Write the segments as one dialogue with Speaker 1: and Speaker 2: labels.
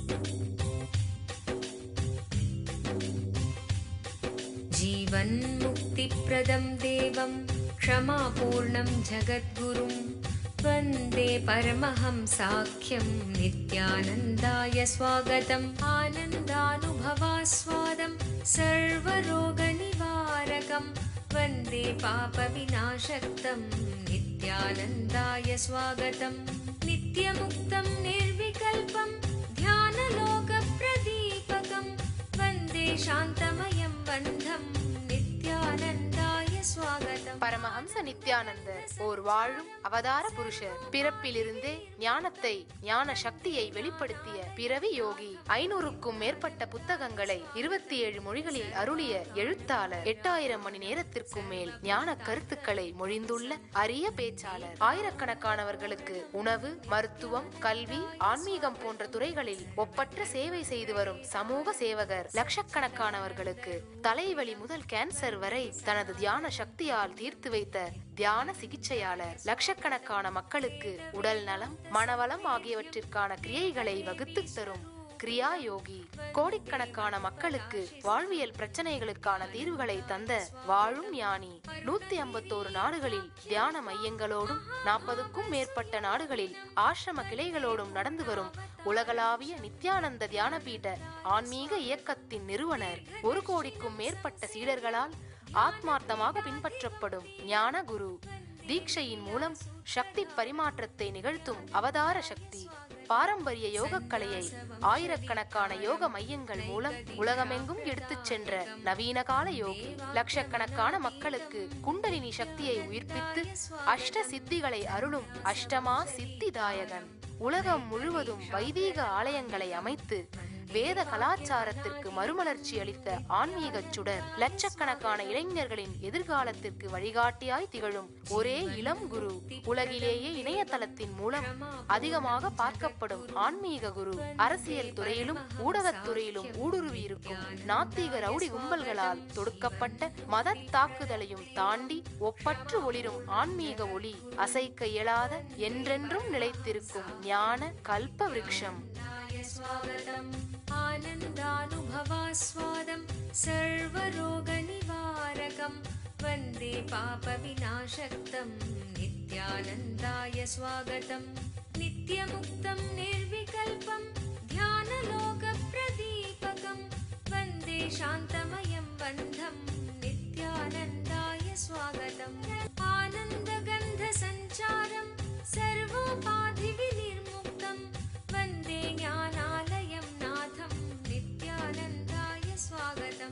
Speaker 1: जीवन्मुक्तिप्रदं देवं क्षमापूर्णं जगद्गुरुं वन्दे परमहंसाख्यं नित्यानन्दाय स्वागतम् आनन्दानुभवास्वादं सर्वरोगनिवारकं वन्दे पापविनाशक्तं नित्यानन्दाय स्वागतम् नित्यमुक्तं निर्विकल्पं ध्यानलोकप्रदीपकं वन्दे शान्तमयं बन्धं नित्यानन्दाय स्वागतम्
Speaker 2: பரமஹம்ச நித்யானந்தர் ஓர் வாழும் அவதார புருஷர் பிறப்பிலிருந்தே ஞானத்தை ஞான சக்தியை வெளிப்படுத்திய பிறவி யோகி ஐநூறுக்கும் மேற்பட்ட புத்தகங்களை இருபத்தி ஏழு மொழிகளில் அருளிய எழுத்தாளர் எட்டாயிரம் மணி நேரத்திற்கும் மேல் ஞான கருத்துக்களை மொழிந்துள்ள அரிய பேச்சாளர் ஆயிரக்கணக்கானவர்களுக்கு உணவு மருத்துவம் கல்வி ஆன்மீகம் போன்ற துறைகளில் ஒப்பற்ற சேவை செய்து வரும் சமூக சேவகர் லட்சக்கணக்கானவர்களுக்கு தலைவலி முதல் கேன்சர் வரை தனது தியான சக்தியால் தீர்த்து வைத்த தியான சிகிச்சையாளர் லட்சக்கணக்கான மக்களுக்கு உடல் நலம் மனவளம் ஆகியவற்றிற்கான கிரியைகளை வகுத்து தரும் கிரியா யோகி கோடிக்கணக்கான மக்களுக்கு வாழ்வியல் பிரச்சனைகளுக்கான தீர்வுகளை தந்த வாழும் ஞானி நூத்தி ஐம்பத்தோரு நாடுகளில் தியான மையங்களோடும் நாற்பதுக்கும் மேற்பட்ட நாடுகளில் ஆசிரம கிளைகளோடும் நடந்து வரும் உலகளாவிய நித்யானந்த தியானபீட ஆன்மீக இயக்கத்தின் நிறுவனர் ஒரு கோடிக்கும் மேற்பட்ட சீடர்களால் ஆத்மார்த்தமாக பின்பற்றப்படும் ஞான குரு தீட்சையின் மூலம் சக்தி பரிமாற்றத்தை நிகழ்த்தும் அவதார சக்தி பாரம்பரிய யோகக்கலையை ஆயிரக்கணக்கான யோக மையங்கள் மூலம் உலகமெங்கும் எடுத்துச் சென்ற நவீன கால யோகி லட்சக்கணக்கான மக்களுக்கு குண்டலினி சக்தியை உயிர்ப்பித்து அஷ்ட சித்திகளை அருளும் அஷ்டமா சித்திதாயகன் உலகம் முழுவதும் வைதீக ஆலயங்களை அமைத்து வேத கலாச்சாரத்திற்கு மறுமலர்ச்சி அளித்த ஆன்மீக சுடர் லட்சக்கணக்கான இளைஞர்களின் எதிர்காலத்திற்கு வழிகாட்டியாய் திகழும் ஒரே இளம் குரு உலகிலேயே இணையதளத்தின் மூலம் அதிகமாக பார்க்கப்படும் ஆன்மீக குரு அரசியல் துறையிலும் ஊடகத் துறையிலும் ஊடுருவி இருக்கும் நாத்திக ரவுடி கும்பல்களால் தொடுக்கப்பட்ட மத தாக்குதலையும் தாண்டி ஒப்பற்று ஒளிரும் ஆன்மீக ஒளி அசைக்க இயலாத என்றென்றும் நிலைத்திருக்கும் ஞான கல்ப விருட்சம்
Speaker 1: स्वागतम् आनन्दानुभवास्वादं सर्वरोगनिवारकं वन्दे पापविनाशक्तं नित्यानन्दाय स्वागतम् नित्यमुक्तं निर्विकल्पं ध्यानलोकप्रदीपकं वन्दे शान्तमयं बन्धं नित्यानन्दाय स्वागतम् आनन्दगन्धसञ्चारं सर्वोपाधिविनिर्मुक्तं वन्दे ज्ञानालयं नाथं नित्यानन्दाय स्वागतम्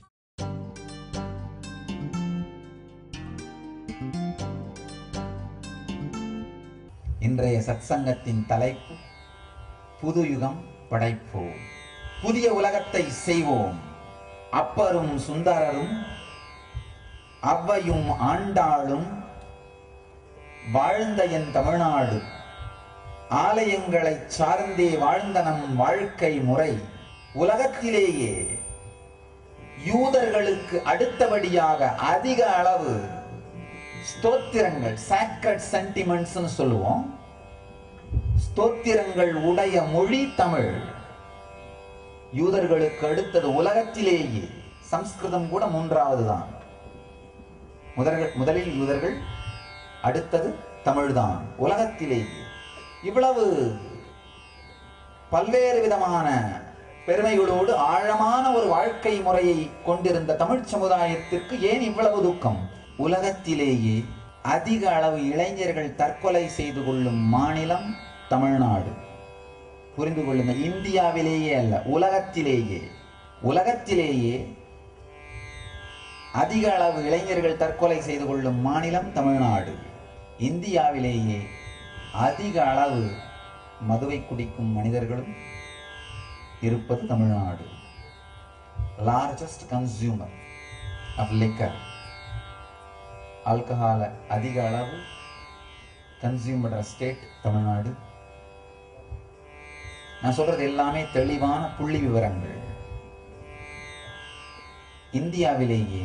Speaker 3: இன்றைய சத்சங்கத்தின் தலைப்பு புது யுகம் படைப்போம் புதிய உலகத்தை செய்வோம் அப்பரும் சுந்தரரும் அவ்வையும் ஆண்டாளும் வாழ்ந்த என் தமிழ்நாடு ஆலயங்களைச் சார்ந்தே வாழ்ந்த நம் வாழ்க்கை முறை உலகத்திலேயே யூதர்களுக்கு அடுத்தபடியாக அதிக அளவு ஸ்தோத்திரங்கள் சாக்கட் சென்டிமெண்ட்ஸ்னு சொல்லுவோம் ஸ்தோத்திரங்கள் உடைய மொழி தமிழ் யூதர்களுக்கு அடுத்தது உலகத்திலேயே சம்ஸ்கிருதம் கூட மூன்றாவது தான் முதல்கள் முதலில் யூதர்கள் அடுத்தது தமிழ்தான் உலகத்திலேயே இவ்வளவு பல்வேறு விதமான பெருமைகளோடு ஆழமான ஒரு வாழ்க்கை முறையை கொண்டிருந்த தமிழ் சமுதாயத்திற்கு ஏன் இவ்வளவு துக்கம் உலகத்திலேயே அதிக அளவு இளைஞர்கள் தற்கொலை செய்து கொள்ளும் மாநிலம் தமிழ்நாடு புரிந்து கொள்ளுங்க இந்தியாவிலேயே அல்ல உலகத்திலேயே உலகத்திலேயே அதிக அளவு இளைஞர்கள் தற்கொலை செய்து கொள்ளும் மாநிலம் தமிழ்நாடு இந்தியாவிலேயே அதிக அளவு மதுவை குடிக்கும் மனிதர்களும் இருப்பது Tamil Nadu largest consumer of liquor ஆல்கஹாலை அதிக அளவு கன்சியூம் பண்ற ஸ்டேட் தமிழ்நாடு நான் சொல்றது எல்லாமே தெளிவான புள்ளி விவரங்கள் இந்தியாவிலேயே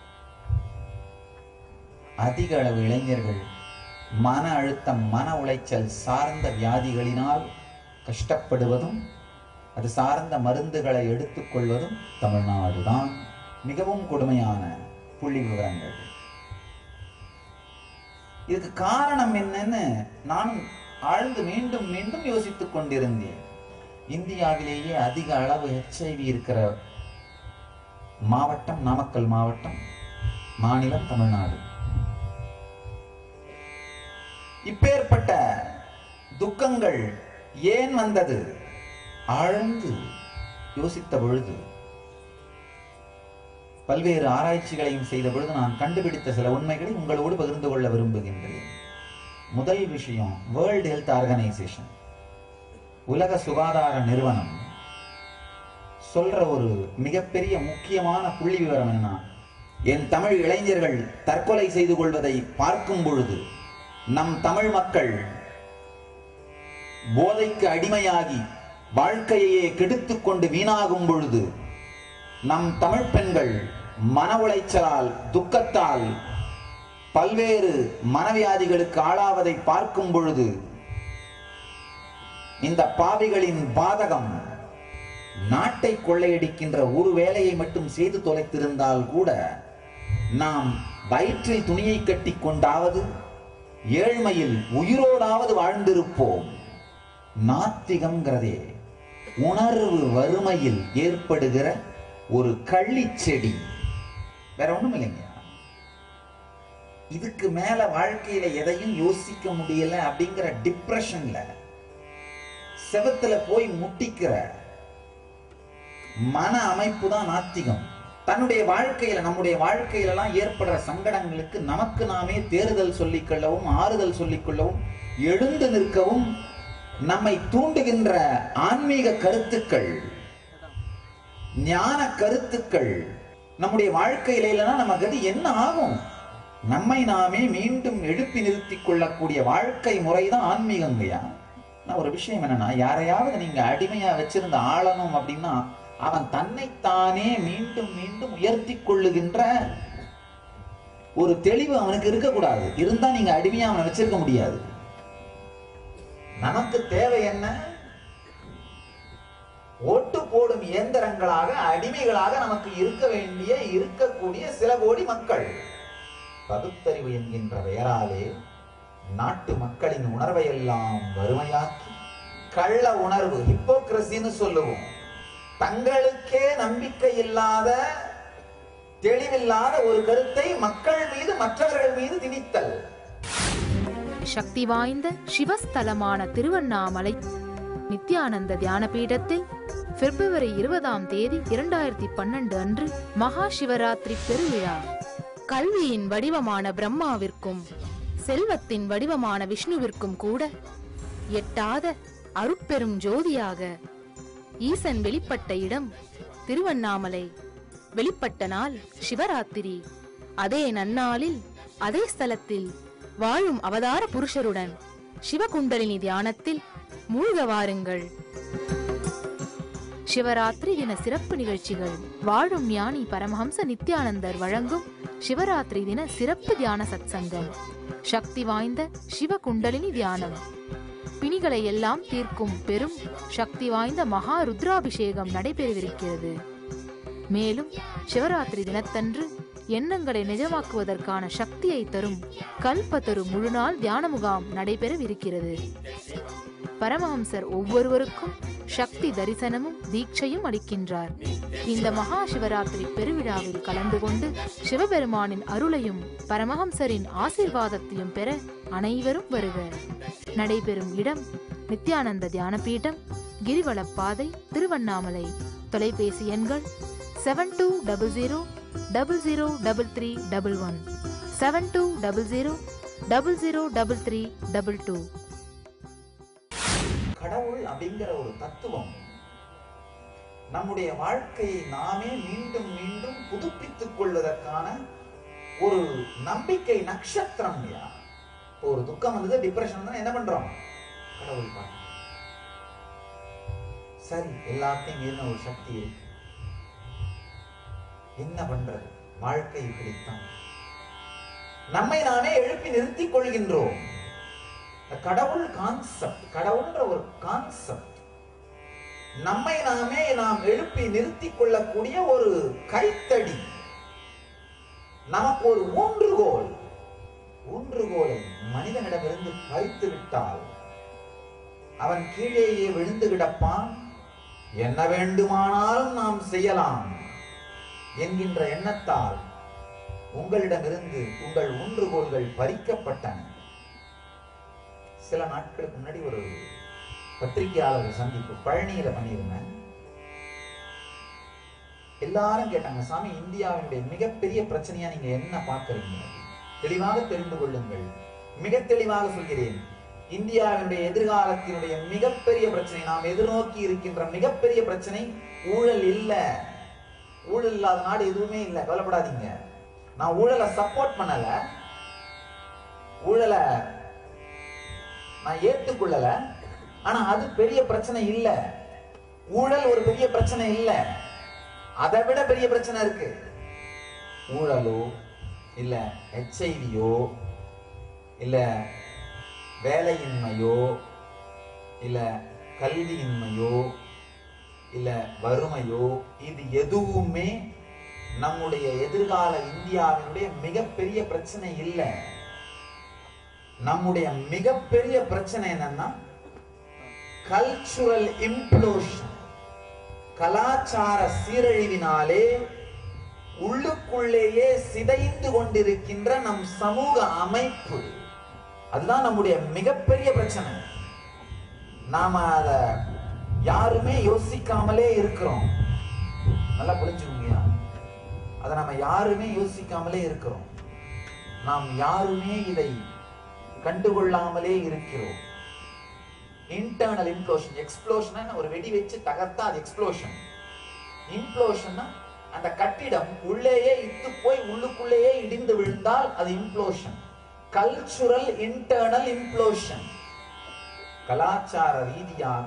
Speaker 3: அதிக அளவு இளைஞர்கள் மன அழுத்தம் மன உளைச்சல் சார்ந்த வியாதிகளினால் கஷ்டப்படுவதும் அது சார்ந்த மருந்துகளை எடுத்துக்கொள்வதும் தமிழ்நாடு தான் மிகவும் கொடுமையான புள்ளி விவரங்கள் இதுக்கு காரணம் என்னன்னு நான் ஆழ்ந்து மீண்டும் மீண்டும் யோசித்துக் கொண்டிருந்தேன் இந்தியாவிலேயே அதிக அளவு ஹெச்ஐவி இருக்கிற மாவட்டம் நாமக்கல் மாவட்டம் மாநிலம் தமிழ்நாடு இப்பேற்பட்ட துக்கங்கள் ஏன் வந்தது ஆழ்ந்து யோசித்த பொழுது பல்வேறு ஆராய்ச்சிகளையும் செய்த பொழுது நான் கண்டுபிடித்த சில உண்மைகளை உங்களோடு பகிர்ந்து கொள்ள விரும்புகின்றேன் முதல் விஷயம் வேர்ல்ட் ஹெல்த் ஆர்கனைசேஷன் உலக சுகாதார நிறுவனம் சொல்ற ஒரு மிகப்பெரிய முக்கியமான புள்ளி விவரம் என்ன என் தமிழ் இளைஞர்கள் தற்கொலை செய்து கொள்வதை பார்க்கும் பொழுது நம் தமிழ் மக்கள் போதைக்கு அடிமையாகி வாழ்க்கையையே கெடுத்துக் கொண்டு வீணாகும் பொழுது நம் தமிழ் பெண்கள் மன உளைச்சலால் துக்கத்தால் பல்வேறு மனவியாதிகளுக்கு ஆளாவதை பார்க்கும் பொழுது இந்த பாவிகளின் பாதகம் நாட்டை கொள்ளையடிக்கின்ற ஒரு வேலையை மட்டும் செய்து தொலைத்திருந்தால் கூட நாம் வயிற்றில் துணியை கட்டி கொண்டாவது ஏழ்மையில் உயிரோடாவது வாழ்ந்திருப்போம் நாத்திகம்ங்கிறதே உணர்வு வறுமையில் ஏற்படுகிற ஒரு கள்ளிச் செடி வேற ஒண்ணும் இல்லைங்க இதுக்கு மேல வாழ்க்கையில எதையும் யோசிக்க முடியல அப்படிங்கிற டிப்ரெஷன்ல செவத்துல போய் முட்டிக்கிற மன அமைப்பு தான் நாத்திகம் தன்னுடைய வாழ்க்கையில நம்முடைய வாழ்க்கையில எல்லாம் ஏற்படுற சங்கடங்களுக்கு நமக்கு நாமே தேறுதல் சொல்லிக் கொள்ளவும் ஆறுதல் சொல்லிக் கொள்ளவும் எழுந்து நிற்கவும் நம்மை தூண்டுகின்ற ஆன்மீக கருத்துக்கள் ஞான கருத்துக்கள் நம்முடைய வாழ்க்கையில இல்லைன்னா நம்ம கதி என்ன ஆகும் நம்மை நாமே மீண்டும் எழுப்பி நிறுத்திக் கொள்ளக்கூடிய வாழ்க்கை முறைதான் ஆன்மீகங்கய்யா நான் ஒரு விஷயம் என்னன்னா யாரையாவது நீங்க அடிமையா வச்சிருந்த ஆளணும் அப்படின்னா அவன் தன்னைத்தானே மீண்டும் மீண்டும் உயர்த்தி கொள்ளுகின்ற ஒரு தெளிவு அவனுக்கு இருக்கக்கூடாது இருந்தா நீங்க அடிமையா அவனை வச்சிருக்க முடியாது நமக்கு தேவை என்ன ஓட்டு போடும் இயந்திரங்களாக அடிமைகளாக நமக்கு இருக்க வேண்டிய இருக்கக்கூடிய சில கோடி மக்கள் பகுத்தறிவு என்கின்ற பெயராலே நாட்டு மக்களின் உணர்வை எல்லாம் வறுமையாக்கி கள்ள உணர்வு ஹிப்போக்ரசின்னு சொல்லுவோம் தங்களுக்கே நம்பிக்கை இல்லாத தெளிவில்லாத ஒரு கருத்தை மக்கள் மீது மற்றவர்கள் மீது திணித்தல்
Speaker 2: சக்தி வாய்ந்த சிவஸ்தலமான திருவண்ணாமலை நித்யானந்த தியான பீடத்தில் பிப்ரவரி இருபதாம் தேதி இரண்டாயிரத்தி பன்னெண்டு அன்று மகா சிவராத்திரி பெருவிழா கல்வியின் வடிவமான பிரம்மாவிற்கும் செல்வத்தின் வடிவமான விஷ்ணுவிற்கும் கூட எட்டாத அருட்பெரும் ஜோதியாக ஈசன் வெளிப்பட்ட இடம் திருவண்ணாமலை வெளிப்பட்ட நாள் சிவராத்திரி அதே நன்னாளில் அதே ஸ்தலத்தில் வாழும் அவதார புருஷருடன் சிவகுண்டலினி தியானத்தில் மூழ்க வாருங்கள் சிவராத்திரி தின சிறப்பு நிகழ்ச்சிகள் வாழும் ஞானி பரமஹம்ச நித்யானந்தர் வழங்கும் சிவராத்திரி தின சிறப்பு தியான சத்சங்கம் சக்தி வாய்ந்த சிவகுண்டலினி தியானம் பிணிகளை எல்லாம் தீர்க்கும் பெரும் சக்தி வாய்ந்த மகா ருத்ராபிஷேகம் நடைபெறவிருக்கிறது மேலும் சிவராத்திரி தினத்தன்று எண்ணங்களை நிஜமாக்குவதற்கான சக்தியை தரும் கல்பத்தரு முழுநாள் தியான முகாம் நடைபெறவிருக்கிறது பரமஹம்சர் ஒவ்வொருவருக்கும் சக்தி தரிசனமும் தீட்சையும் அளிக்கின்றார் இந்த மகா சிவராத்திரி பெருவிழாவில் கலந்து கொண்டு சிவபெருமானின் அருளையும் பரமஹம்சரின் ஆசீர்வாதத்தையும் பெற அனைவரும் வருக நடைபெறும் இடம் நித்யானந்த தியானபீடம் கிரிவலப்பாதை திருவண்ணாமலை தொலைபேசி எண்கள் seven two double zero double zero double three double one seven two double zero double zero double three double two
Speaker 3: கடவுள் அப்படிங்கிற ஒரு தத்துவம் நம்முடைய வாழ்க்கையை நாமே மீண்டும் மீண்டும் புதுப்பித்துக் கொள்வதற்கான ஒரு நம்பிக்கை நட்சத்திரம் இல்லையா இப்போ ஒரு துக்கம் வந்தது டிப்ரெஷன் வந்து என்ன பண்றோம் கடவுள் பார்க்கிறோம். சரி எல்லாத்தையும் மீறின ஒரு சக்தி இருக்கு என்ன பண்றது வாழ்க்கை இப்படித்தான் நம்மை நாமே எழுப்பி நிறுத்திக் கொள்கின்றோம் இந்த கடவுள் கான்செப்ட் கடவுள்ன்ற ஒரு கான்செப்ட் நம்மை நாமே நாம் எழுப்பி நிறுத்திக் கொள்ளக்கூடிய ஒரு கைத்தடி நமக்கு ஒரு ஊன்றுகோல் ஊன்றுகோலை மனிதனிடமிருந்து பறித்து விட்டால் அவன் கீழேயே விழுந்து கிடப்பான் என்ன வேண்டுமானாலும் நாம் செய்யலாம் என்கின்ற எண்ணத்தால் உங்களிடமிருந்து உங்கள் ஊன்றுகோல்கள் பறிக்கப்பட்டன சில நாட்களுக்கு முன்னாடி ஒரு பத்திரிகையாளர் சந்திப்பு பழனியில பண்ணியிருந்தேன் எல்லாரும் கேட்டாங்க சாமி இந்தியாவினுடைய மிகப்பெரிய பிரச்சனையா நீங்க என்ன பார்க்கறீங்க தெளிவாக தெரிந்து கொள்ளுங்கள் மிக தெளிவாக சொல்கிறேன் இந்தியாவினுடைய எதிர்காலத்தினுடைய மிகப்பெரிய பிரச்சனை நாம் எதிர்நோக்கி இருக்கின்ற மிகப்பெரிய பிரச்சனை ஊழல் இல்ல ஊழல் இல்லாத நாடு எதுவுமே இல்லை கவலைப்படாதீங்க நான் ஊழலை சப்போர்ட் பண்ணல ஊழலை நான் ஏத்துக்கொள்ளல ஆனா அது பெரிய பிரச்சனை இல்ல ஊழல் ஒரு பெரிய பிரச்சனை இல்ல அதை விட பெரிய பிரச்சனை இருக்கு ஊழலோ இல்ல ஹெச்ஐவியோ இல்ல வேலையின்மையோ இல்ல கல்வியின்மையோ இல்ல வறுமையோ இது எதுவுமே நம்முடைய எதிர்கால இந்தியாவினுடைய மிகப்பெரிய பிரச்சனை இல்லை நம்முடைய மிகப்பெரிய பிரச்சனை என்னன்னா கல்ச்சுரல் இம்ப்ளோஷன் கலாச்சார சீரழிவினாலே உள்ளுக்குள்ளேயே சிதைந்து கொண்டிருக்கின்ற நம் சமூக அமைப்பு அதுதான் நம்முடைய மிகப்பெரிய பிரச்சனை நாம அத யாருமே யோசிக்காமலே இருக்கிறோம் நல்லா புரிஞ்சுக்கோங்க அதை நம்ம யாருமே யோசிக்காமலே இருக்கிறோம் நாம் யாருமே இதை கண்டுகொள்ளாமலே இருக்கிறோம் இன்டர்னல் இம்ப்ளோஷன் எக்ஸ்ப்ளோஷன் ஒரு வெடி வச்சு தகர்த்தா அது எக்ஸ்ப்ளோஷன் இம்ப்ளோஷன் அந்த கட்டிடம் உள்ளேயே இத்து போய் உள்ளுக்குள்ளேயே இடிந்து விழுந்தால் அது இம்ப்ளோஷன் கல்ச்சுரல் இன்டர்னல் இம்ப்ளோஷன் கலாச்சார ரீதியாக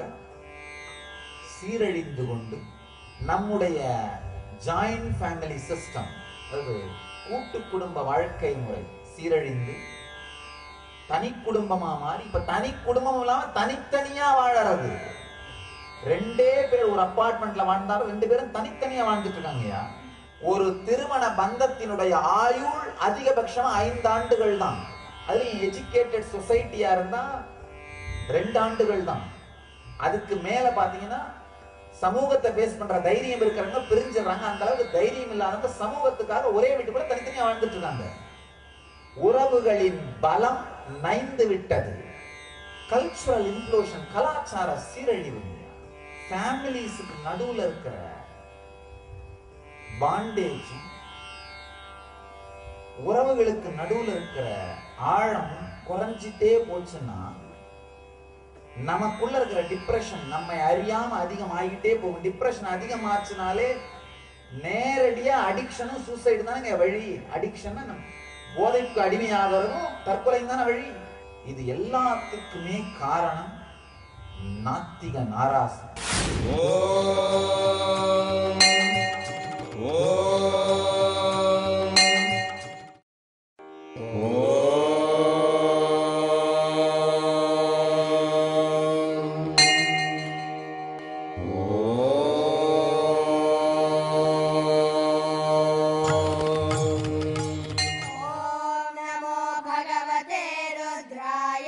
Speaker 3: சீரழிந்து கொண்டு நம்முடைய ஜாயிண்ட் ஃபேமிலி சிஸ்டம் அதாவது கூட்டு குடும்ப வாழ்க்கை முறை சீரழிந்து தனி குடும்பமா மாறி இப்ப தனி குடும்பம் இல்லாம தனித்தனியா வாழறது ரெண்டே பேர் ஒரு அபார்ட்மெண்ட்ல வாழ்ந்தாலும் ரெண்டு பேரும் தனித்தனியா வாழ்ந்துட்டு இருக்காங்கய்யா ஒரு திருமண பந்தத்தினுடைய ஆயுள் அதிகபட்சமா ஐந்து ஆண்டுகள் தான் அதுலயும் எஜுகேட்டட் சொசைட்டியா இருந்தா ரெண்டு ஆண்டுகள் தான் அதுக்கு மேல பாத்தீங்கன்னா சமூகத்தை பேஸ் பண்ற தைரியம் இருக்கிறவங்க பிரிஞ்சிடுறாங்க அந்த அளவுக்கு தைரியம் இல்லாதவங்க சமூகத்துக்காக ஒரே வீட்டுக்குள்ள தனித்தனியா வாழ்ந்துட்டு இருக்காங்க உறவுகளின் பலம் நைந்து விட்டது கல்ச்சுரல் இன்க்ளூஷன் கலாச்சார சீரழிவு ஃபேமிலிஸுக்கு நடுவுல இருக்கிற பாண்டேஜும் உறவுகளுக்கு நடுவுல இருக்கிற ஆழம் குறைஞ்சிட்டே போச்சுன்னா நமக்குள்ள இருக்கிற டிப்ரெஷன் நம்மை அறியாம அதிகம் ஆகிட்டே போகும் டிப்ரெஷன் அதிகமாச்சுனாலே நேரடியா அடிக்ஷனும் சூசைடு தானே வழி அடிக்ஷன் போதைக்கு அடிமையாகிறதும் தற்கொலை தானே வழி இது எல்லாத்துக்குமே காரணம் நாத்திக நாராசம்
Speaker 4: ॐ नमो भगवते रुद्राय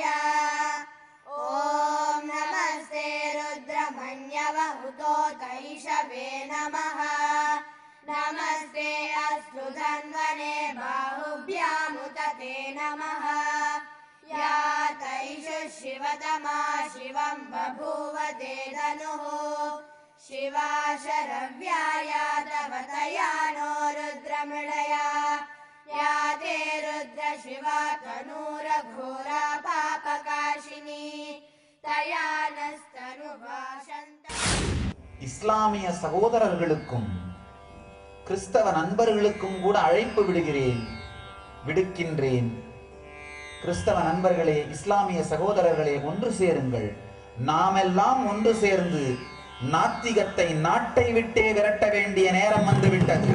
Speaker 4: ॐ नमस्ते रुद्रमन्यवहुतो कैशवे नमः नमस्ते अस्तु धन्वने बाहुभ्यामुत ते नमः या तैषु शिवतमा शिवं बभूव ते धनुः शिवा शरव्याया तव तया नो रुद्रमृडया या ते रुद्र शिवा तनूरघोरा पापकाशिनी तया नस्तनुभाषन्त
Speaker 3: இஸ்லாமிய சகோதரர்களுக்கும் கிறிஸ்தவ நண்பர்களுக்கும் கூட அழைப்பு விடுகிறேன் விடுக்கின்றேன் கிறிஸ்தவ நண்பர்களே இஸ்லாமிய சகோதரர்களே ஒன்று சேருங்கள் நாமெல்லாம் ஒன்று சேர்ந்து நாத்திகத்தை நாட்டை விட்டே விரட்ட வேண்டிய நேரம் வந்துவிட்டது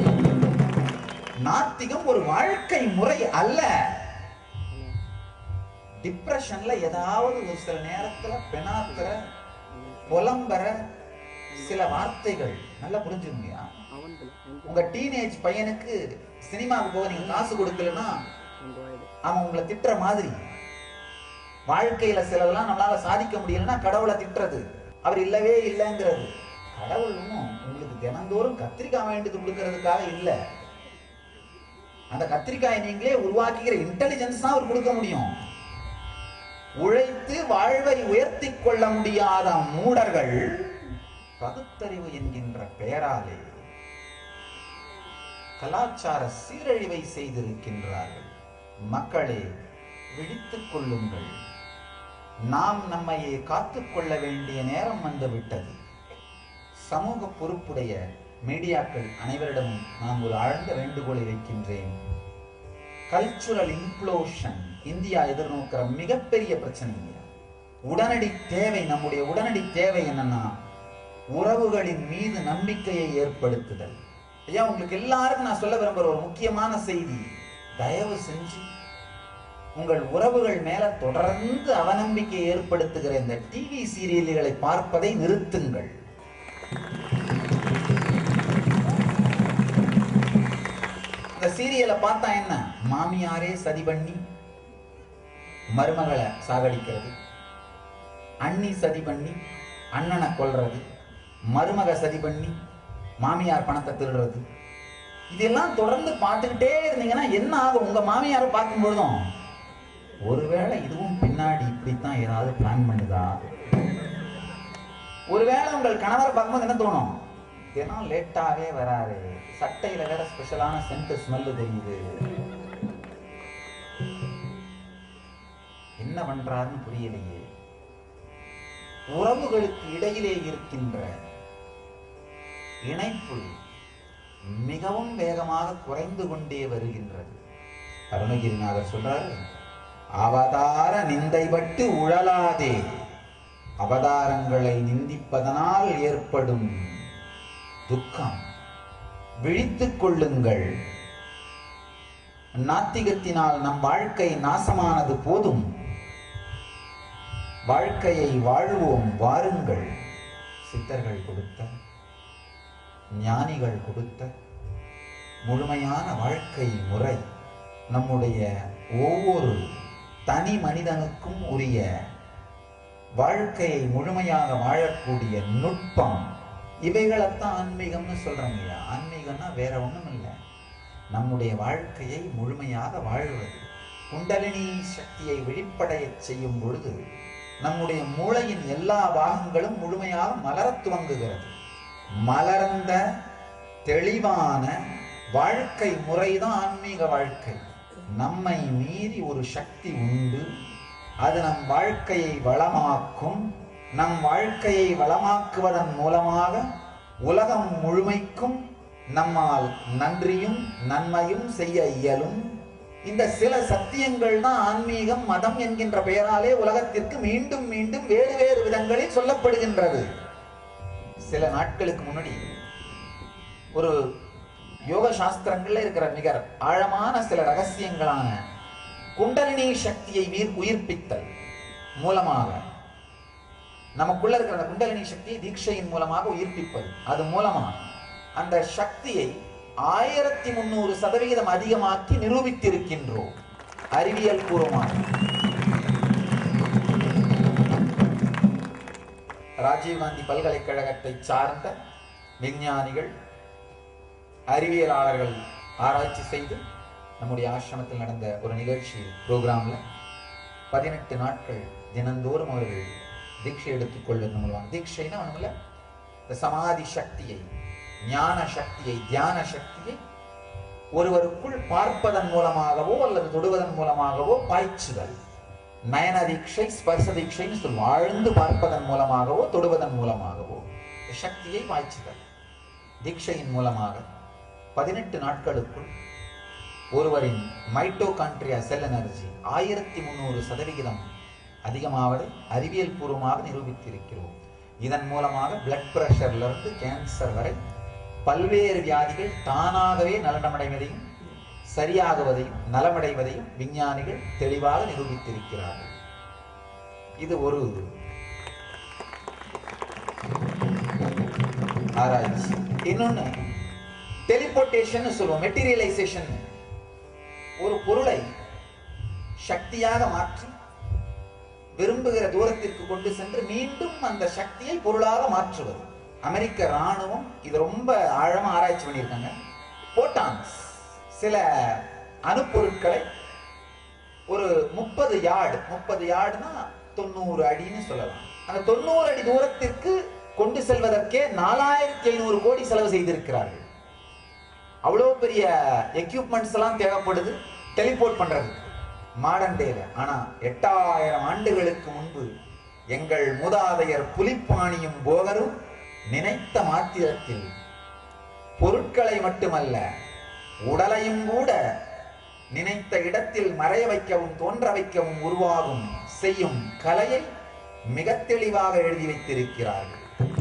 Speaker 3: நாத்திகம் ஒரு வாழ்க்கை முறை அல்ல டிப்ரெஷன்ல ஏதாவது ஒரு சில நேரத்துல பெனாத்துற புலம்புற சில வார்த்தைகள் நல்லா புரிஞ்சுக்கங்கயா உங்க டீனேஜ் பையனுக்கு சினிமாவுக்கு போக நீங்க காசு கொடுக்கலன்னா அவன் உங்களை திட்டுற மாதிரி வாழ்க்கையில சிலதெல்லாம் நம்மளால சாதிக்க முடியலன்னா கடவுளை திட்டுறது அவர் இல்லவே இல்லைங்கிறது கடவுள் ஒண்ணும் உங்களுக்கு தினந்தோறும் கத்திரிக்காய் வேண்டியது கொடுக்கறதுக்காக இல்ல அந்த கத்திரிக்காயை நீங்களே உருவாக்கிக்கிற இன்டெலிஜென்ஸ் தான் அவர் கொடுக்க முடியும் உழைத்து வாழ்வை உயர்த்தி கொள்ள முடியாத மூடர்கள் பகுத்தறிவு என்கின்ற பெயராலே கலாச்சார சீரழிவை செய்திருக்கின்றார்கள் மக்களே விழித்துக் கொள்ளுங்கள் நாம் நம்மையே காத்துக்கொள்ள வேண்டிய நேரம் வந்துவிட்டது சமூக பொறுப்புடைய மீடியாக்கள் அனைவரிடமும் நான் ஒரு ஆழ்ந்த வேண்டுகோளை வைக்கின்றேன் கல்ச்சுரல் இம்ப்ளோஷன் இந்தியா எதிர்நோக்கிற மிகப்பெரிய பிரச்சனை இல்லையா உடனடி தேவை நம்முடைய உடனடி தேவை என்னன்னா உறவுகளின் மீது நம்பிக்கையை ஏற்படுத்துதல் ஐயா உங்களுக்கு எல்லாருக்கும் நான் சொல்ல விரும்புற ஒரு முக்கியமான செய்தி தயவு செஞ்சு உங்கள் உறவுகள் மேல தொடர்ந்து அவநம்பிக்கை ஏற்படுத்துகிற இந்த டிவி சீரியல்களை பார்ப்பதை நிறுத்துங்கள் இந்த சீரியலை பார்த்தா என்ன மாமியாரே சதி பண்ணி மருமகளை சாகடிக்கிறது அண்ணி சதி பண்ணி அண்ணனை கொல்றது மருமக சதி பண்ணி மாமியார் பணத்தை திருடுறது இதெல்லாம் தொடர்ந்து பார்த்துக்கிட்டே இருந்தீங்கன்னா என்ன ஆகும் உங்க மாமியாரை பார்க்கும் பொழுதும் ஒருவேளை இதுவும் பின்னாடி இப்படித்தான் ஏதாவது பிளான் பண்ணுதா ஒருவேளை உங்கள் கணவரை பார்க்கும்போது என்ன தோணும் தினம் லேட்டாவே வராரு சட்டையில வேற ஸ்பெஷலான சென்ட் ஸ்மெல்லு தெரியுது என்ன பண்றாருன்னு புரியலையே உறவுகளுக்கு இடையிலே இருக்கின்ற இணைப்பு மிகவும் வேகமாக குறைந்து கொண்டே வருகின்றது அருணகிரிநாதர் சொல்றாரு அவதார நிந்தைப்பட்டு உழலாதே அவதாரங்களை நிந்திப்பதனால் ஏற்படும் துக்கம் விழித்துக் கொள்ளுங்கள் நாத்திகத்தினால் நம் வாழ்க்கை நாசமானது போதும் வாழ்க்கையை வாழ்வோம் வாருங்கள் சித்தர்கள் கொடுத்த ஞானிகள் கொடுத்த முழுமையான வாழ்க்கை முறை நம்முடைய ஒவ்வொரு தனி மனிதனுக்கும் உரிய வாழ்க்கையை முழுமையாக வாழக்கூடிய நுட்பம் இவைகளைத்தான் ஆன்மீகம்னு சொல்றாங்க ஆன்மீகம்னா வேற ஒண்ணும் இல்லை நம்முடைய வாழ்க்கையை முழுமையாக வாழ்வது குண்டலினி சக்தியை வெளிப்படையச் செய்யும் பொழுது நம்முடைய மூளையின் எல்லா பாகங்களும் முழுமையாக மலரத் துவங்குகிறது மலர்ந்த தெளிவான வாழ்க்கை முறைதான் ஆன்மீக வாழ்க்கை நம்மை மீறி ஒரு சக்தி உண்டு அது நம் வாழ்க்கையை வளமாக்கும் நம் வாழ்க்கையை வளமாக்குவதன் மூலமாக உலகம் முழுமைக்கும் நம்மால் நன்றியும் நன்மையும் செய்ய இயலும் இந்த சில சத்தியங்கள் தான் ஆன்மீகம் மதம் என்கின்ற பெயராலே உலகத்திற்கு மீண்டும் மீண்டும் வேறு வேறு விதங்களில் சொல்லப்படுகின்றது சில நாட்களுக்கு முன்னாடி ஒரு யோக சாஸ்திரங்கள்ல இருக்கிற மிக ஆழமான சில ரகசியங்களான குண்டலினி சக்தியை வீர் உயிர்ப்பித்தல் மூலமாக நமக்குள்ள இருக்கிற அந்த குண்டலினி சக்தியை தீட்சையின் மூலமாக உயிர்ப்பிப்பது அது மூலமா அந்த சக்தியை ஆயிரத்தி முன்னூறு சதவிகிதம் அதிகமாக்கி நிரூபித்திருக்கின்றோம் அறிவியல் பூர்வமாக ராஜீவ்காந்தி பல்கலைக்கழகத்தை சார்ந்த விஞ்ஞானிகள் அறிவியலாளர்கள் ஆராய்ச்சி செய்து நம்முடைய ஆசிரமத்தில் நடந்த ஒரு நிகழ்ச்சி ப்ரோக்ராம்ல பதினெட்டு நாட்கள் தினந்தோறும் அவர்கள் தீட்சை எடுத்துக் கொள்வதன் மூலமாக தீட்சைனா ஒண்ணுமில்ல இந்த சமாதி சக்தியை ஞான சக்தியை தியான சக்தியை ஒருவருக்குள் பார்ப்பதன் மூலமாகவோ அல்லது தொடுவதன் மூலமாகவோ பாய்ச்சுதல் நயன தீட்சை ஸ்பர்ச தீட்சைன்னு சொல்லுவோம் ஆழ்ந்து பார்ப்பதன் மூலமாகவோ தொடுவதன் மூலமாகவோ சக்தியை பாய்ச்சுதல் தீட்சையின் மூலமாக பதினெட்டு நாட்களுக்குள் ஒருவரின் மைட்டோகான்ட்ரியா செல் எனர்ஜி ஆயிரத்தி முந்நூறு சதவிகிதம் அதிகமாவதை அறிவியல் பூர்வமாக நிரூபித்திருக்கிறோம் இதன் மூலமாக பிளட் பிரஷர்ல இருந்து கேன்சர் வரை பல்வேறு வியாதிகள் தானாகவே நலனமடைவதையும் சரியாகுவதையும் நலமடைவதையும் விஞ்ஞானிகள் தெளிவாக நிரூபித்திருக்கிறார்கள் இது ஒரு ஆராய்ச்சி இன்னொன்னு டெலிபோர்டேஷன் சொல்லுவோம் மெட்டீரியலைசேஷன் ஒரு பொருளை சக்தியாக மாற்றி விரும்புகிற தூரத்திற்கு கொண்டு சென்று மீண்டும் அந்த சக்தியை பொருளாக மாற்றுவது அமெரிக்க ராணுவம் இது ரொம்ப ஆழமா ஆராய்ச்சி பண்ணியிருக்காங்க போட்டான்ஸ் சில அணுப்பொருட்களை ஒரு முப்பது யார்டு முப்பது யார்டுனா தொண்ணூறு அடின்னு சொல்லலாம் அந்த தொண்ணூறு அடி தூரத்திற்கு கொண்டு செல்வதற்கே நாலாயிரத்தி ஐநூறு கோடி செலவு செய்திருக்கிறார்கள் அவ்வளோ பெரிய எக்யூப்மெண்ட்ஸ் எல்லாம் தேவைப்படுது டெலிபோர்ட் பண்றதுக்கு மாடர்ன் டேல ஆனா எட்டாயிரம் ஆண்டுகளுக்கு முன்பு எங்கள் மூதாதையர் புலிப்பாணியும் போகரும் நினைத்த மாத்திரத்தில் பொருட்களை மட்டுமல்ல உடலையும் கூட நினைத்த இடத்தில் மறைய வைக்கவும் தோன்ற வைக்கவும் உருவாகும் செய்யும் கலையை மிக தெளிவாக எழுதி வைத்திருக்கிறார்கள்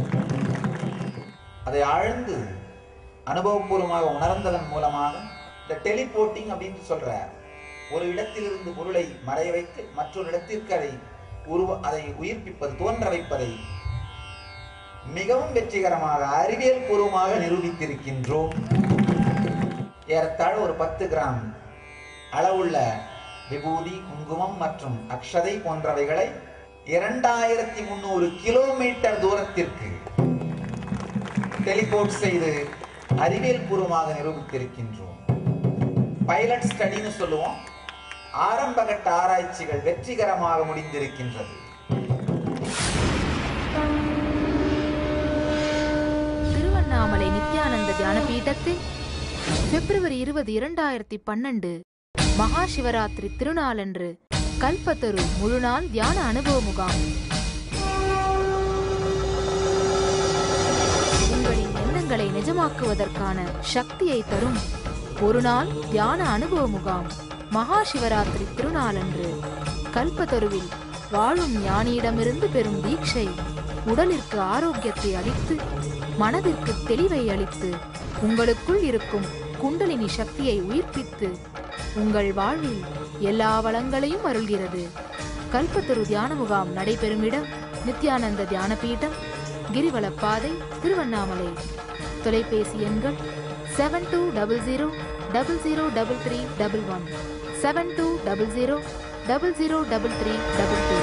Speaker 3: அதை ஆழ்ந்து அனுபவபூர்வமாக உணர்ந்ததன் மூலமாக இந்த டெலிபோர்ட்டிங் அப்படின்னு சொல்ற ஒரு இடத்திலிருந்து பொருளை மறைய வைத்து மற்றொரு இடத்திற்கு அதை உருவ அதை உயிர்ப்பிப்பது தோன்ற வைப்பதை மிகவும் வெற்றிகரமாக அறிவியல் பூர்வமாக நிரூபித்திருக்கின்றோம் ஏறத்தாழ ஒரு பத்து கிராம் அளவுள்ள விபூதி குங்குமம் மற்றும் அக்ஷதை போன்றவைகளை இரண்டாயிரத்தி முன்னூறு கிலோமீட்டர் தூரத்திற்கு டெலிபோர்ட் செய்து அறிவியல் பூர்வமாக நிரூபித்திருக்கின்றோம் பைலட் ஸ்டடின்னு சொல்லுவோம் ஆரம்பகட்ட ஆராய்ச்சிகள் வெற்றிகரமாக முடிந்திருக்கின்றது
Speaker 2: திருவண்ணாமலை நித்யானந்த தியான பீடத்தில் பிப்ரவரி இருபது இரண்டாயிரத்தி பன்னெண்டு மகா சிவராத்திரி திருநாளன்று கல்பத்தரு முழுநாள் தியான அனுபவ முகாம் உங்களின் எண்ணங்களை நிஜமாக்குவதற்கான சக்தியை தரும் ஒரு நாள் தியான அனுபவ முகாம் மகா சிவராத்திரி திருநாளன்று கல்பத்தருவில் வாழும் ஞானியிடமிருந்து பெறும் தீட்சை உடலிற்கு ஆரோக்கியத்தை அளித்து மனதிற்கு தெளிவை அளித்து உங்களுக்குள் இருக்கும் குண்டலினி சக்தியை உயிர்ப்பித்து உங்கள் வாழ்வில் எல்லா வளங்களையும் அருள்கிறது கல்பத்தரு தியான முகாம் நடைபெறும் இடம் நித்யானந்த தியான பீடம் கிரிவலப்பாதை திருவண்ணாமலை தொலைபேசி எண்கள் seven two double zero double zero double three double one seven two double zero double zero double three double two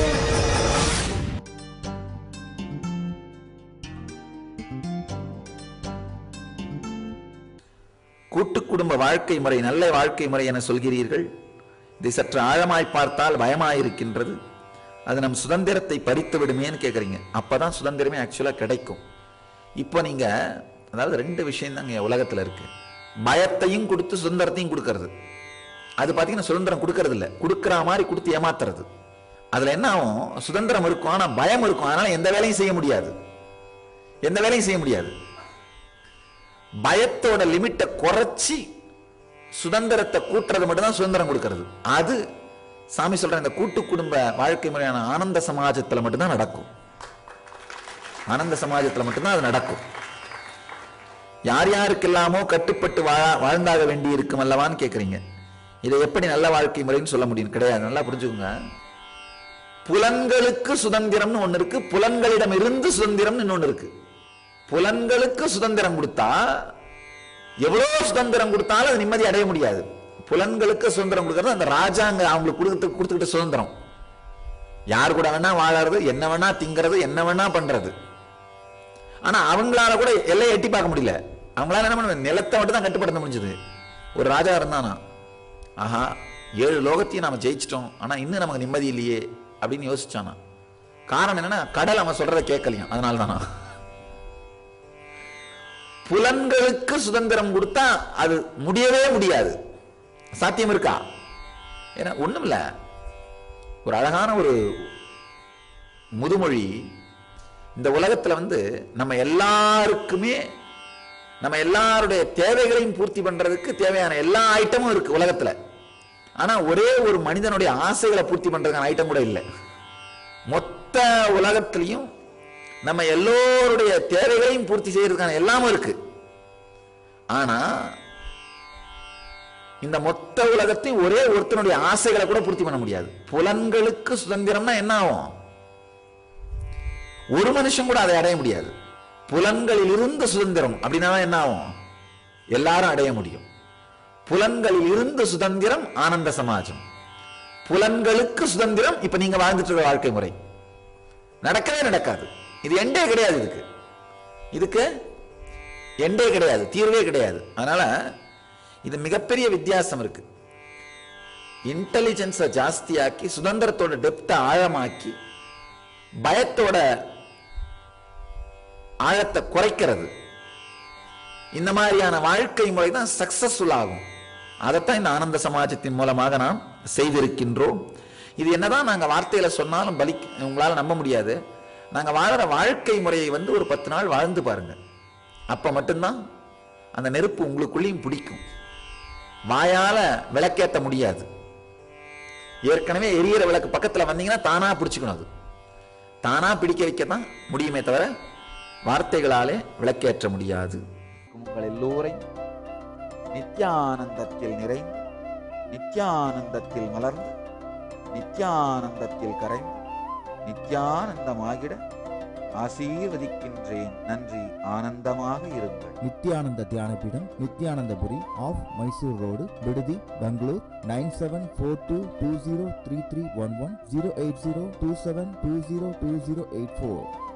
Speaker 3: கூட்டு குடும்ப வாழ்க்கை முறை நல்ல வாழ்க்கை முறை என சொல்கிறீர்கள் இதை சற்று ஆழமாய் பார்த்தால் பயமாயிருக்கின்றது அது நம் சுதந்திரத்தை பறித்து விடுமேன்னு கேட்குறீங்க அப்பதான் சுதந்திரமே ஆக்சுவலாக கிடைக்கும் இப்போ நீங்க அதாவது ரெண்டு விஷயம் தாங்க உலகத்தில் இருக்கு பயத்தையும் கொடுத்து சுதந்திரத்தையும் கொடுக்கறது அது பார்த்தீங்கன்னா சுதந்திரம் கொடுக்கறது இல்லை கொடுக்குற மாதிரி கொடுத்து ஏமாத்துறது அதுல என்ன ஆகும் சுதந்திரம் இருக்கும் ஆனா பயம் இருக்கும் அதனால எந்த வேலையும் செய்ய முடியாது எந்த வேலையும் செய்ய முடியாது பயத்தோட லிமிட்டை குறைச்சி சுதந்திரத்தை கூட்டுறது மட்டும்தான் சுதந்திரம் கொடுக்கிறது அது சாமி சொல்ற இந்த கூட்டு குடும்ப வாழ்க்கை முறையான ஆனந்த சமாஜத்துல மட்டும்தான் நடக்கும் ஆனந்த சமாஜத்துல மட்டும்தான் அது நடக்கும் யார் யாருக்கெல்லாமோ கட்டுப்பட்டு வாழ வாழ்ந்தாக வேண்டி இருக்கும் அல்லவான்னு கேட்குறீங்க இதை எப்படி நல்ல வாழ்க்கை முறைன்னு சொல்ல முடியும் கிடையாது நல்லா புரிஞ்சுக்கோங்க புலன்களுக்கு சுதந்திரம்னு ஒண்ணு இருக்கு புலன்களிடம் இருந்து சுதந்திரம்னு இன்னொன்னு இருக்கு புலன்களுக்கு சுதந்திரம் கொடுத்தா எவ்வளவு சுதந்திரம் கொடுத்தாலும் அது நிம்மதி அடைய முடியாது புலன்களுக்கு சுதந்திரம் கொடுக்கறது அந்த ராஜாங்க அவங்களுக்கு கொடுத்து கொடுத்துக்கிட்ட சுதந்திரம் யார் கூட வேணா வாழறது என்ன வேணா திங்கிறது என்ன வேணா பண்றது ஆனா அவங்களால கூட எல்லையை எட்டி பார்க்க முடியல அவங்களால என்ன பண்ண நிலத்தை மட்டும் தான் கட்டுப்படுத்த முடிஞ்சது ஒரு ராஜா இருந்தானா ஆஹா ஏழு லோகத்தையும் நாம ஜெயிச்சிட்டோம் ஆனா இன்னும் நமக்கு நிம்மதி இல்லையே அப்படின்னு யோசிச்சானா காரணம் என்னன்னா கடல் அவன் சொல்றதை கேட்கலையாம் அதனால தானா புலன்களுக்கு சுதந்திரம் கொடுத்தா அது முடியவே முடியாது சாத்தியம் இருக்கா ஏன்னா ஒண்ணும் இல்ல ஒரு அழகான ஒரு முதுமொழி இந்த உலகத்துல வந்து நம்ம எல்லாருக்குமே நம்ம எல்லாருடைய தேவைகளையும் பூர்த்தி பண்றதுக்கு தேவையான எல்லா ஐட்டமும் இருக்கு உலகத்துல ஆனா ஒரே ஒரு மனிதனுடைய ஆசைகளை பூர்த்தி பண்றதுக்கான ஐட்டம் கூட இல்லை மொத்த உலகத்திலையும் நம்ம எல்லோருடைய தேவைகளையும் பூர்த்தி செய்யறதுக்கான எல்லாமும் இருக்கு ஆனா இந்த மொத்த உலகத்தையும் ஒரே ஒருத்தனுடைய ஆசைகளை கூட பூர்த்தி பண்ண முடியாது புலன்களுக்கு சுதந்திரம்னா என்ன ஆகும் ஒரு மனுஷன் கூட அதை அடைய முடியாது புலன்களில் இருந்து சுதந்திரம் அப்படின்னா என்ன ஆகும் எல்லாரும் அடைய முடியும் புலன்களில் இருந்து சுதந்திரம் ஆனந்த சமாஜம் புலன்களுக்கு சுதந்திரம் இப்ப நீங்க வாழ்ந்துட்டு இருக்க வாழ்க்கை முறை நடக்கவே நடக்காது இது எண்டே கிடையாது இதுக்கு இதுக்கு எண்டே கிடையாது தீர்வே கிடையாது அதனால இது மிகப்பெரிய வித்தியாசம் இருக்கு இன்டெலிஜென்ஸை ஜாஸ்தியாக்கி சுதந்திரத்தோட டெப்த்தை ஆழமாக்கி பயத்தோட ஆழத்தை குறைக்கிறது இந்த மாதிரியான வாழ்க்கை முறை தான் சக்சஸ்ஃபுல் ஆகும் அதைத்தான் இந்த ஆனந்த சமாஜத்தின் மூலமாக நாம் செய்திருக்கின்றோம் இது என்னதான் நாங்க வார்த்தையில சொன்னாலும் பலி உங்களால நம்ப முடியாது நாங்க வாழற வாழ்க்கை முறையை வந்து ஒரு பத்து நாள் வாழ்ந்து பாருங்க அப்ப மட்டும்தான் அந்த நெருப்பு உங்களுக்குள்ளேயும் பிடிக்கும் வாயால விளக்கேத்த முடியாது ஏற்கனவே எரியிற விளக்கு பக்கத்துல வந்தீங்கன்னா தானா பிடிச்சுக்கணும் அது தானா பிடிக்க வைக்கத்தான் முடியுமே தவிர வார்த்தைகளாலே விளக்கேற்ற முடியாது உங்கள் எல்லோரையும் நித்யானந்தத்தில் நிறைந்து நித்யானந்தத்தில் மலர்ந்து நித்யானந்தத்தில் கரைந்து நித்யானந்தமாகிட ஆசீர்வதிக்கின்றேன் நன்றி ஆனந்தமாக இருங்கள்
Speaker 5: நித்யானந்த தியானபீடம் நித்யானந்தபுரி ஆஃப் மைசூர் ரோடு விடுதி Bangalore nine seven four two two zero three three one one zero eight zero two seven two zero two zero eight four